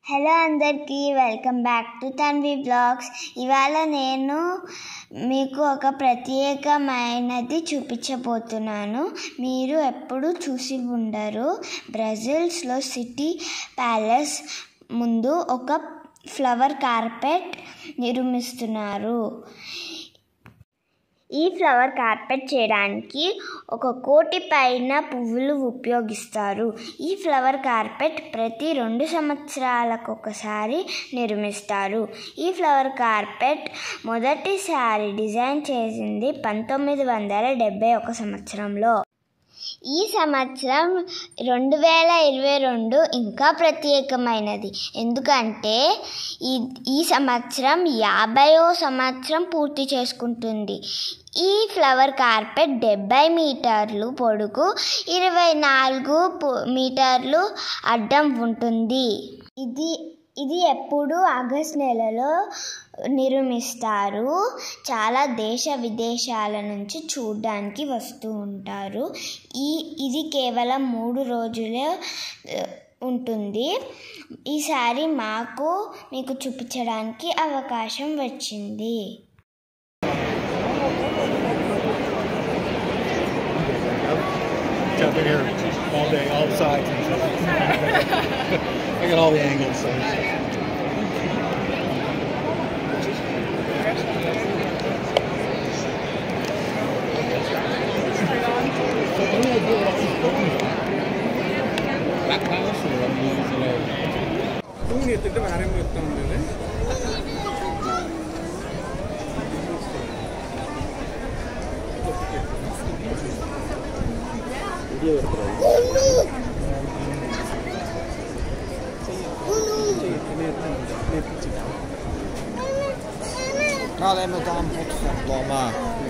Hello అందరికీ welcome back to Tanvi blogs ఇవాళ నేను మీకు ఒక ప్రత్యేకమైనది చూపించబోతున్నాను మీరు ఎప్పుడు చూసి ఉండరు బ్రెజిల్స్లో సిటీ ప్యాలెస్ ముందు ఒక ఫ్లవర్ కార్పెట్ నిర్మిస్తున్నారు ఈ ఫ్లవర్ కార్పెట్ చేయడానికి ఒక కోటి పైన పువ్వులు ఉపయోగిస్తారు ఈ ఫ్లవర్ కార్పెట్ ప్రతి రెండు సంవత్సరాలకు ఒకసారి నిర్మిస్తారు ఈ ఫ్లవర్ కార్పెట్ మొదటిసారి డిజైన్ చేసింది పంతొమ్మిది వందల డెబ్బై ఒక సంవత్సరంలో ఈ సంవత్సరం రెండు వేల ఇరవై రెండు ఇంకా ప్రత్యేకమైనది ఎందుకంటే ఈ ఈ సంవత్సరం యాభైవ సంవత్సరం పూర్తి చేసుకుంటుంది ఈ ఫ్లవర్ కార్పెట్ డెబ్బై మీటర్లు పొడుగు ఇరవై నాలుగు మీటర్లు అడ్డం ఉంటుంది ఇది ఇది ఎప్పుడు ఆగస్ట్ నెలలో నిర్మిస్తారు చాలా దేశ విదేశాల నుంచి చూడడానికి వస్తూ ఉంటారు ఈ ఇది కేవలం మూడు రోజులే ఉంటుంది ఈసారి మాకు మీకు చూపించడానికి అవకాశం వచ్చింది Jumping here all day, all sides. and stuff. I got all the angles. So. തൂങ്ങി എത്തിട്ട് വേറെ എത്താൻ Ja, det är med dampot. Blomma.